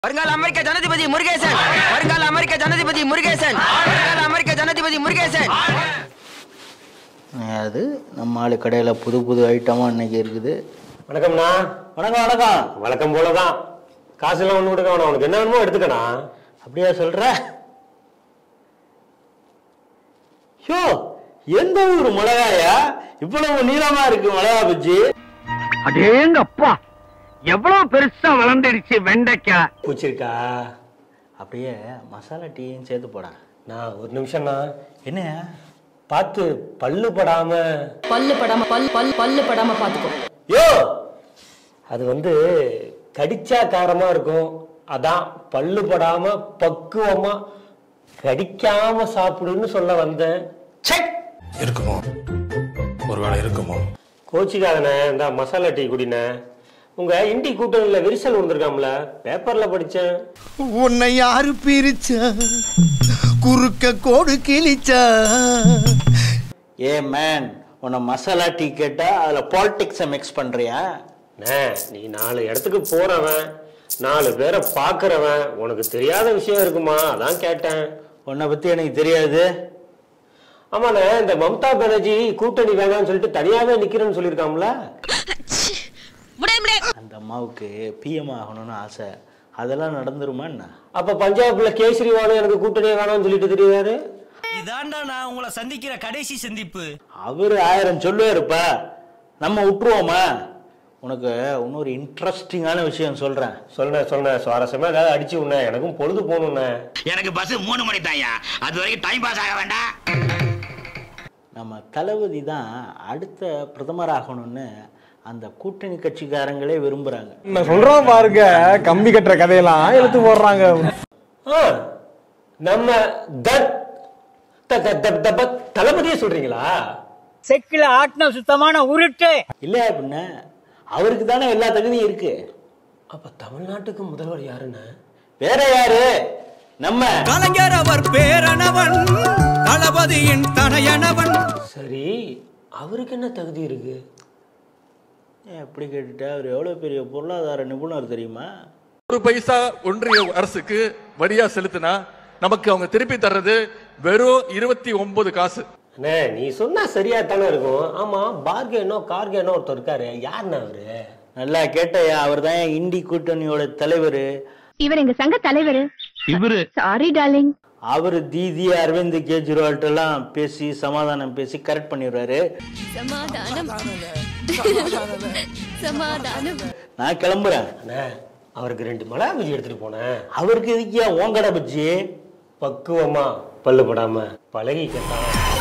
வருங்கால அமெரிக்க ஜனாதிபதி முருகேசன் வருங்கால அமெரிக்க ஜனாதிபதி முருகேசன் வருங்கால அமெரிக்க ஜனாதிபதி முருகேசன் அது நம்ம ஆளு கடையில் புது புது ஐட்டமாக இன்னைக்கு இருக்குது வணக்கம்ண்ணா வணக்கம் வணக்கம் வழக்கம் போலதான் காசுலாம் ஒண்ணு கொடுக்க வேணாம் உனக்கு என்ன வேணுமோ எடுத்துக்கண்ணா அப்படியா சொல்ற யோ எந்த ஊர் மிளகாயா இவ்வளவு நீளமா இருக்கு மிளகா பஜ்ஜி அடேங்கப்பா எவ்வளவு பெருசா வளர்ந்துடுச்சு வெண்டைக்காய் பூச்சிருக்கா அப்படியே மசாலா டீயும் சேர்த்து போடா நான் ஒரு நிமிஷம்ண்ணா என்ன பார்த்து பல்லு படாம பல்லு படாம பல் பல் பல்லு படாம பாத்துக்கோ யோ அது வந்து கடிச்சா காரமா இருக்கும் அதான் பல்லு படாம பக்குவமா கடிக்காம சாப்பிடுன்னு சொல்ல வந்தேன் செக் இருக்குமோ ஒருவேளை இருக்குமோ கோச்சிக்காதண்ணே இந்த மசாலா டீ குடிண்ணே உங்க இண்டி கூட்டணியில விரிசல் வந்திருக்காம்ல பேப்பர்ல படிச்சேன் உன்னை யாரு பிரிச்சா குறுக்க கோடு கிழிச்சா ஏ மேன் உன்னை மசாலா டீ கேட்டா அதில் பாலிடிக்ஸை மிக்ஸ் பண்ணுறியா அண்ணே, நீ நாலு இடத்துக்கு போறவன் நாலு பேரை பாக்குறவன் உனக்கு தெரியாத விஷயம் இருக்குமா அதான் கேட்டேன் உன்னை பற்றி எனக்கு தெரியாது ஆமாண்ணே இந்த மம்தா பானர்ஜி கூட்டணி வேணாம்னு சொல்லிட்டு தனியாவே நிக்கிறேன்னு சொல்லியிருக்காம்ல அந்த அம்மாவுக்கு பிஎம் ஆகணும்னு ஆசை அதெல்லாம் நடந்துருமா என்ன அப்ப பஞ்சாப்ல கேசரிவாலும் எனக்கு கூட்டணியே வேணாம்னு சொல்லிட்டு தெரியாரு இதாண்டா நான் உங்களை சந்திக்கிற கடைசி சந்திப்பு அவர் ஆயிரம் சொல்லுவாருப்பா நம்ம விட்டுருவோமா உனக்கு இன்னொரு இன்ட்ரெஸ்டிங்கான விஷயம் சொல்கிறேன் சொல்லுண்ணே சொல்லுண்ணே சுவாரஸ்யமா ஏதாவது அடிச்சு உண்ணே எனக்கும் பொழுது போகணுண்ணே எனக்கு பஸ் மூணு மணி தாயா அது வரைக்கும் டைம் பாஸ் ஆக வேண்டாம் நம்ம தளபதி தான் அடுத்த பிரதமர் ஆகணும்னு அந்த கூட்டணி கட்சிக்காரங்களே விரும்புகிறாங்க நான் சொல்றோம் பாருங்க கம்பி கட்டுற கதையெல்லாம் எடுத்து போடுறாங்க ஆ, நம்ம தத் த- த- த- த- ப- தளபதியே சொல்றீங்களா செக்கில ஆட்டின சுத்தமான உருட்டு இல்லையா பின்ன அவருக்கு தானே எல்லா தகுதியும் இருக்கு அப்ப தமிழ்நாட்டுக்கு முதல்வர் யாருண்ணே வேற யாரு நம்ம கலைஞர் அவர் பேரனவன் தளபதியின் தனையனவன் சரி அவருக்கு என்ன தகுதி இருக்கு ஏன் எப்படி கேட்டுட்டா அவர் எவ்வளோ பெரிய பொருளாதார நிபுணர் தெரியுமா ஒரு பைசா ஒன்றிய அரசுக்கு வரியா செலுத்தினா நமக்கு அவங்க திருப்பி தர்றது வெறும் இருபத்தி ஒன்பது காசு அண்ணே நீ சொன்னா சரியா தானே இருக்கும் ஆமா பார்கேனோ கார்கேனோ ஒருத்தர் இருக்காரு யாருண்ணே அவரு நல்லா கேட்டயா அவர் தான் இண்டி கூட்டணியோட தலைவர் இவர் எங்க சங்க தலைவர் இவரு சாரி டார்லிங் அவர் தீதி அரவிந்த் கெஜ்ரிவால்ட்ட எல்லாம் பேசி சமாதானம் பேசி கரெக்ட் பண்ணிடுறாரு சமாதானம் சமாதானம் நான் கிளம்புறேன் அண்ணே அவருக்கு ரெண்டு மிளகா பஜ்ஜி எடுத்துட்டு போனேன் அவருக்கு இதுக்கியா ஓங்கடை பஜ்ஜி பக்குவமா பல்லு படாம பழகி கேட்டான்